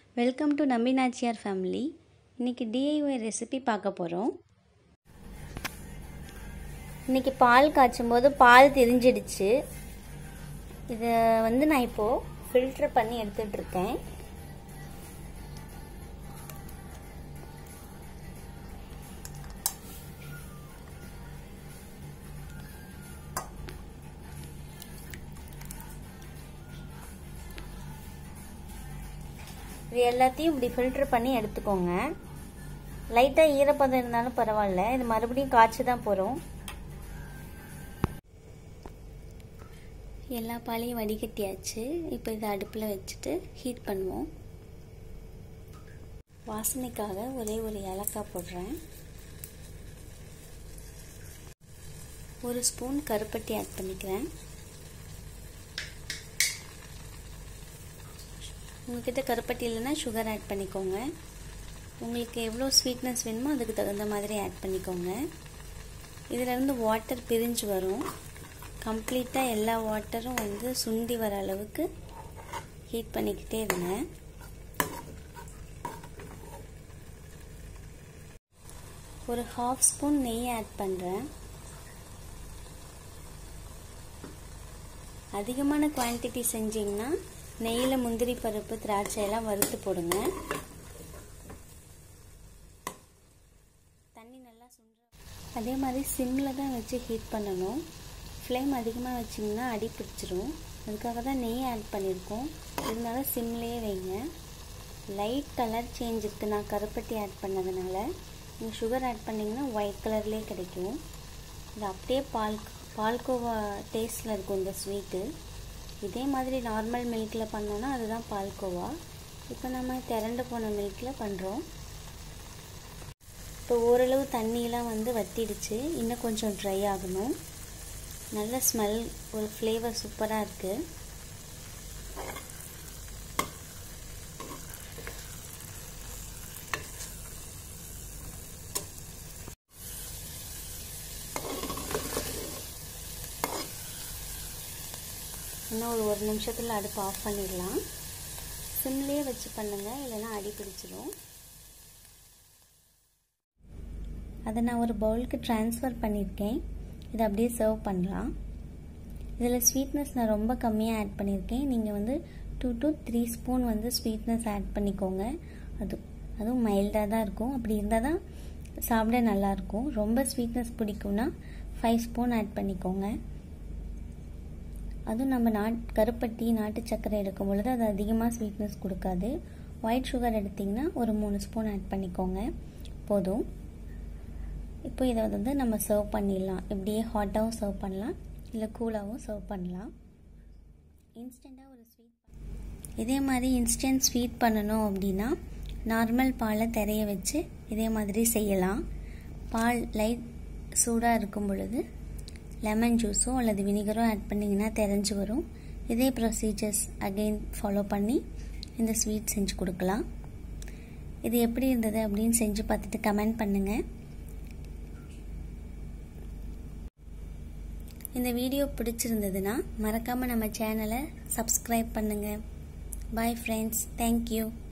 welcome to Nambi Nachiyar family இன்றைக்கி DIY recipe பார்க்க போகிறோம் இன்றைக்கி பால் காய்ச்சும் போது பால் திரிஞ்சிடுச்சு இதை வந்து நான் இப்போது ஃபில்டர் பண்ணி எடுத்துகிட்ருக்கேன் இது எல்லாத்தையும் இப்படி ஃபில்டர் பண்ணி எடுத்துக்கோங்க லைட்டாக ஈரப்பதம் இருந்தாலும் பரவாயில்ல இது மறுபடியும் காய்ச்சி தான் போகிறோம் எல்லா பாலையும் வடிகட்டியாச்சு இப்போ இதை அடுப்பில் வச்சுட்டு ஹீட் பண்ணுவோம் வாசனைக்காக ஒரே ஒரு ஏலக்காய் போடுறேன் ஒரு ஸ்பூன் கருப்பட்டி ஆட் பண்ணிக்கிறேன் உங்ககிட்ட கருப்பட்டி இல்லைன்னா சுகர் ஆட் பண்ணிக்கோங்க உங்களுக்கு எவ்வளோ ஸ்வீட்னஸ் வேணுமோ அதுக்கு தகுந்த மாதிரி ஆட் பண்ணிக்கோங்க இதிலேருந்து வாட்டர் பிரிஞ்சு வரும் கம்ப்ளீட்டாக எல்லா வாட்டரும் வந்து சுண்டி வர அளவுக்கு ஹீட் பண்ணிக்கிட்டே இருங்க ஒரு ஹாஃப் ஸ்பூன் நெய் ஆட் பண்ணுறேன் அதிகமான குவான்டிட்டி செஞ்சிங்கன்னா நெய்யில் முந்திரி பருப்பு திராட்சை எல்லாம் வறுத்து போடுங்க தண்ணி நல்லா சுண்ட அதே மாதிரி சிம்மில் தான் வச்சு ஹீட் பண்ணணும் ஃப்ளேம் அதிகமாக வச்சிங்கன்னா அடி பிடிச்சிரும் அதுக்காக தான் நெய் ஆட் பண்ணியிருக்கோம் இருந்தாலும் சிம்லேயே வைங்க லைட் கலர் சேஞ்ச் இருக்குது நான் கருப்பட்டி ஆட் பண்ணதுனால நீங்கள் சுகர் ஆட் பண்ணிங்கன்னா ஒயிட் கலர்லேயே கிடைக்கும் இது அப்படியே பால் பால்கோவா டேஸ்ட்டில் இருக்கும் இந்த ஸ்வீட்டு இதே மாதிரி நார்மல் மில்கில் பண்ணோன்னா அதுதான் பால்கோவா இப்போ நம்ம திரண்டு போன மில்கில் பண்ணுறோம் இப்போ ஓரளவு தண்ணியெலாம் வந்து வத்திடுச்சு இன்னும் கொஞ்சம் ட்ரை ஆகணும் நல்ல ஸ்மெல் ஒரு ஃப்ளேவர் சூப்பராக இருக்குது இன்னும் ஒரு ஒரு நிமிஷத்தில் அடுப்பு ஆஃப் பண்ணிடலாம் சிம்லேயே வச்சு பண்ணுங்கள் இல்லைன்னா அடி பிடிச்சிரும் அதை நான் ஒரு பவுலுக்கு ட்ரான்ஸ்ஃபர் பண்ணியிருக்கேன் இதை அப்படியே சர்வ் பண்ணலாம் இதில் ஸ்வீட்னஸ் நான் ரொம்ப கம்மியாக ஆட் பண்ணியிருக்கேன் நீங்கள் வந்து டூ டு த்ரீ ஸ்பூன் வந்து ஸ்வீட்னஸ் ஆட் பண்ணிக்கோங்க அது அதுவும் மைல்டாக தான் இருக்கும் அப்படி இருந்தால் தான் சாப்பிட நல்லாயிருக்கும் ரொம்ப ஸ்வீட்னஸ் பிடிக்கும்னா ஃபைவ் ஸ்பூன் ஆட் பண்ணிக்கோங்க அதுவும் நம்ம நாட் கருப்பட்டி நாட்டு சர்க்கரை எடுக்கும் பொழுது அது அதிகமாக ஸ்வீட்னஸ் கொடுக்காது ஒயிட் சுகர் எடுத்திங்கன்னா ஒரு மூணு ஸ்பூன் ஆட் பண்ணிக்கோங்க போதும் இப்போ இதை வந்து நம்ம சர்வ் பண்ணிடலாம் இப்படியே ஹாட்டாகவும் சர்வ் பண்ணலாம் இல்லை கூலாகவும் சர்வ் பண்ணலாம் இன்ஸ்டண்ட்டாக ஒரு ஸ்வீட் இதே மாதிரி இன்ஸ்டன்ட் ஸ்வீட் பண்ணணும் அப்படின்னா நார்மல் பாலை தெரிய வச்சு இதே மாதிரி செய்யலாம் பால் லைட் சூடாக இருக்கும் பொழுது லெமன் ஜூஸோ அல்லது வினிகரோ ஆட் பண்ணிங்கன்னா தெரிஞ்சு வரும் இதே ப்ரொசீஜர்ஸ் அகெயின் ஃபாலோ பண்ணி இந்த ஸ்வீட் செஞ்சு கொடுக்கலாம் இது எப்படி இருந்தது அப்படின்னு செஞ்சு பார்த்துட்டு கமெண்ட் பண்ணுங்கள் இந்த வீடியோ பிடிச்சிருந்ததுன்னா மறக்காமல் நம்ம சேனலை சப்ஸ்கிரைப் பண்ணுங்கள் பாய் ஃப்ரெண்ட்ஸ் தேங்க்யூ